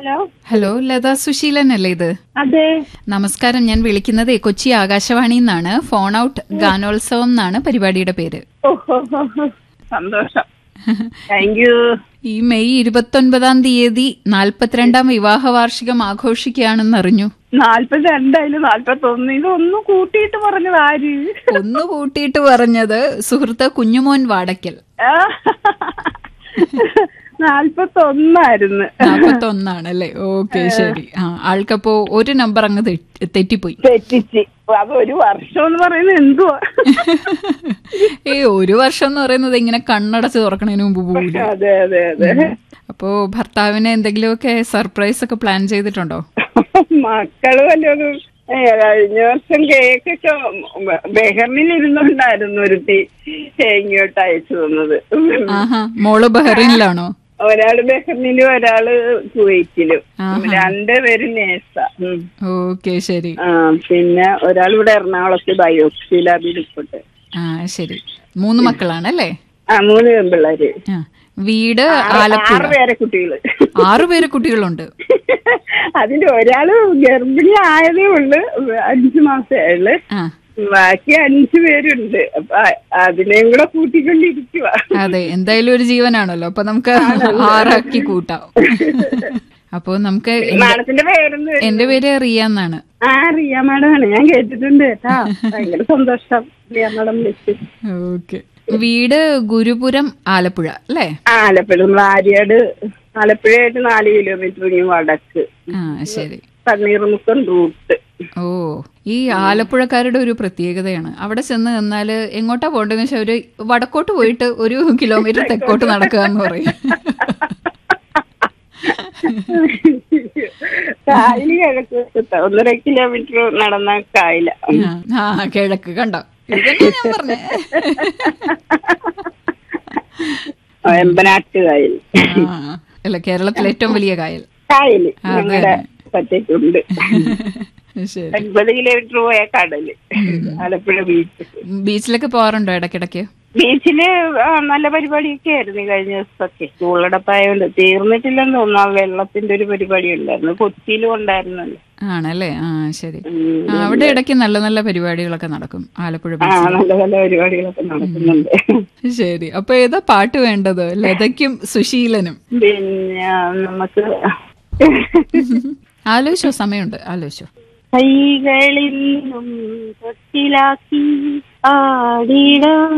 Hello hello Latha Suseelan അല്ലേ ഇത് അതെ നമസ്കാരം ഞാൻ വിളിക്കുന്നത് കൊച്ചി ആകാശവാണി നിന്നാണ് ഫോൺ ഔട്ട് ഗാനോത്സവം എന്നാണ് പരിപാടിയുടെ പേര് ഓഹോ സന്തോഷം താങ്ക് യു ഈ മെയ് ഇരുപത്തൊൻപതാം തീയതി നാൽപ്പത്തിരണ്ടാം വിവാഹ വാർഷികം ആഘോഷിക്കുകയാണെന്ന് അറിഞ്ഞു നാല്പത്തി രണ്ടായാലും നാല്പത്തി ഒന്ന് ഇതൊന്നും കൂട്ടിയിട്ട് പറഞ്ഞത് ആര് ഒന്ന് കൂട്ടിയിട്ട് പറഞ്ഞത് സുഹൃത്ത് കുഞ്ഞുമോൻ വാടക്കൽ നാല്പത്തി ഒന്നായിരുന്നു നാൽപ്പത്തൊന്നാണ് അല്ലേ ഓക്കെ ശരി ആ ആൾക്കപ്പോ ഒരു നമ്പർ അങ്ങ് തെ- തെറ്റിപ്പോയി തെറ്റിച്ച് അത് ഒരു വർഷം എന്ന് പറയുന്നത് എന്തുവാ ഏ ഒരു വർഷം എന്ന് പറയുന്നത് ഇങ്ങനെ കണ്ണടച്ച് തുറക്കണതിന് മുമ്പ് പോകില്ല അതെ അതെ അതെ അപ്പോ ഭർത്താവിന് എന്തെങ്കിലുമൊക്കെ സർപ്രൈസ് ഒക്കെ പ്ലാൻ ചെയ്തിട്ടുണ്ടോ മക്കള് വല്ലതും ഏ, കഴിഞ്ഞ വർഷം കേക്കൊക്കെ ബെഹറിനിൽ ഇരുന്നുകൊണ്ടായിരുന്നു ഒരുത്തി ഇങ്ങോട്ട് അയച്ചു തന്നത് ആഹാ മോള് ബഹ്റൈനിലാണോ ഒരാള് ബെഹറിനിലും ഒരാള് കുവൈറ്റിലും ആഹാ. രണ്ടുപേരും നേഴ്സാ ഉം. ഓക്കെ ശരി ആ പിന്നെ ഒരാൾ ഇവിടെ എറണാകുളത്ത് ബയോപ്സി ലാബിൽ ഇപ്പോട്ട് ആ ശരി മൂന്ന് മക്കളാണല്ലേ ആ മൂന്ന് പെൺപിള്ളേര് ആ വീട് ആറ് ആലപ്പുഴ ആറ് പേരെ കുട്ടികള് ആറു പേര് കുട്ടികളുണ്ട് അതിന്റെ ഒരാള് ഗർഭിണി ആയതേ ഉള്ളു അഞ്ചു മാസേ ഉള്ളു ആ ബാക്കി അഞ്ചു പേരുണ്ട് അപ്പൊ അ- അതിനെയും കൂടെ കൂട്ടിക്കൊണ്ടിരിക്കുക അതെ എന്തായാലും ഒരു ജീവനാണല്ലോ അപ്പൊ നമുക്ക് ആറാക്കി കൂട്ടാം അപ്പോ നമുക്ക് എന്റെ- മാഡത്തിന്റെ പേരെന്ന് എന്റെ പേര് റിയ എന്നാണ് ആ റിയ മാഡമാണ് ഞാൻ കേട്ടിട്ടുണ്ട് കേട്ടാ ഭയങ്കര സന്തോഷം റിയ മാഡം വിളിച്ചു ഓക്കെ വീട് ഗുരുപുരം ആലപ്പുഴ അല്ലേ ആ ആലപ്പുഴ നമ്മൾ ആര്യാട് ആലപ്പുഴയായിട്ട് നാല് കിലോമീറ്റർ ഇനി വടക്ക് ആ ശരി തണ്ണീർമുക്കം റൂട്ട് ഓ ഈ ആലപ്പുഴക്കാരുടെ ഒരു പ്രത്യേകതയാണ് അവിടെ ചെന്ന് നിന്നാല് എങ്ങോട്ടാ പോകേണ്ടതെന്ന് വെച്ചാൽ ഒരു വടക്കോട്ട് പോയിട്ട് ഒരു കിലോമീറ്റർ തെക്കോട്ട് നടക്കുക എന്ന് പറയും കായല് കിഴക്ക് വശത്താ. ഒന്നര കിലോമീറ്റർ നടന്ന കായല ആ, ആ കിഴക്ക് കണ്ടോ ഇത് തന്നെയാ ഞാൻ പറഞ്ഞേ എമ്പനാട്ട് കായൽ ആ, അല്ല കേരളത്തിലെ ഏറ്റവും വലിയ കായൽ കായല് അതെ. ഞങ്ങളുടെ പറ്റേക്കുണ്ട് ശരി ഒൻപത് കിലോമീറ്റർ പോയ കടല് ആലപ്പുഴ ബീച്ച് ബീച്ചിലൊക്കെ പോവാറുണ്ടോ ഇടയ്ക്കിടയ്ക്ക് ബീച്ചില് ആ, നല്ല പരിപാടിയൊക്കെ ആയിരുന്നു ഈ കഴിഞ്ഞ ദിവസമൊക്കെ സ്കൂളടപ്പായോണ്ട് തീർന്നിട്ടില്ലെന്ന് തോന്നുന്നു ആ വെള്ളത്തിന്റെ ഒരു പരിപാടി ഉണ്ടായിരുന്നു കൊച്ചിയിലും ഉണ്ടായിരുന്നല്ലോ ആണല്ലേ ആ ശരി ഉം. ആ, അവിടെ ഇടയ്ക്ക് നല്ല നല്ല പരിപാടികളൊക്കെ നടക്കും ആലപ്പുഴ ആ ബീച്ചിൽ നല്ല നല്ല പരിപാടികളൊക്കെ നടക്കുന്നുണ്ട് ശരി അപ്പൊ ഏതാ പാട്ട് വേണ്ടത് ലതയ്ക്കും സുശീലനും പിന്നെ നമുക്ക് ആലോചിച്ചോ സമയമുണ്ട് ആലോചിച്ചോ കൈകളിൽ നിന്നും തൊട്ടിലാക്കി ആടിടം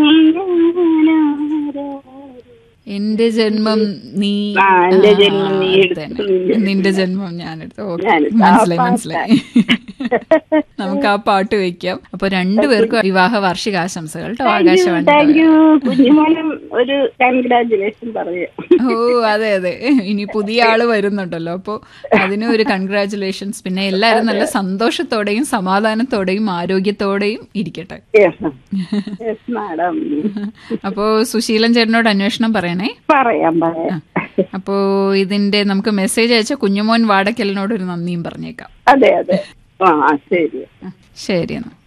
എന്റെ ജന്മം നീ ആ, എന്റെ ആ, ജന്മം നീ അത് എടുത്തു. തന്നെ. നിന്റെ ജന്മം ഞാൻ എടുത്തു ഓക്കെ ഞാനെടുത്തു. ആ മനസ്സിലായി പാട്ടാ. മനസ്സിലായി നമുക്ക് ആ പാട്ട് വെക്കാം അപ്പൊ രണ്ടുപേർക്കും വിവാഹ വാർഷികാശംസകൾ കേട്ടോ ആകാശവാണി താങ്ക് യു കുഞ്ഞുമോനും ഒരു കൺഗ്രാചുലേഷൻ പറയാം ഓ അതെ അതെ ഇനി പുതിയ ആള് വരുന്നുണ്ടല്ലോ അപ്പൊ അതിന് ഒരു കൺഗ്രാചുലേഷൻസ് പിന്നെ എല്ലാരും നല്ല സന്തോഷത്തോടെയും സമാധാനത്തോടെയും ആരോഗ്യത്തോടെയും ഇരിക്കട്ടെ യെസ് മാഡം അപ്പോ സുശീലൻ ചേട്ടനോട് അന്വേഷണം പറയണേ പറയാം പറയാം അപ്പോ ഇതിന്റെ നമുക്ക് മെസ്സേജ് അയച്ച കുഞ്ഞുമോൻ വാടക്കലിനോട് ഒരു നന്ദിയും പറഞ്ഞേക്കാം അതെ അതെ ആ ശരി ആ, ശരി എന്നാ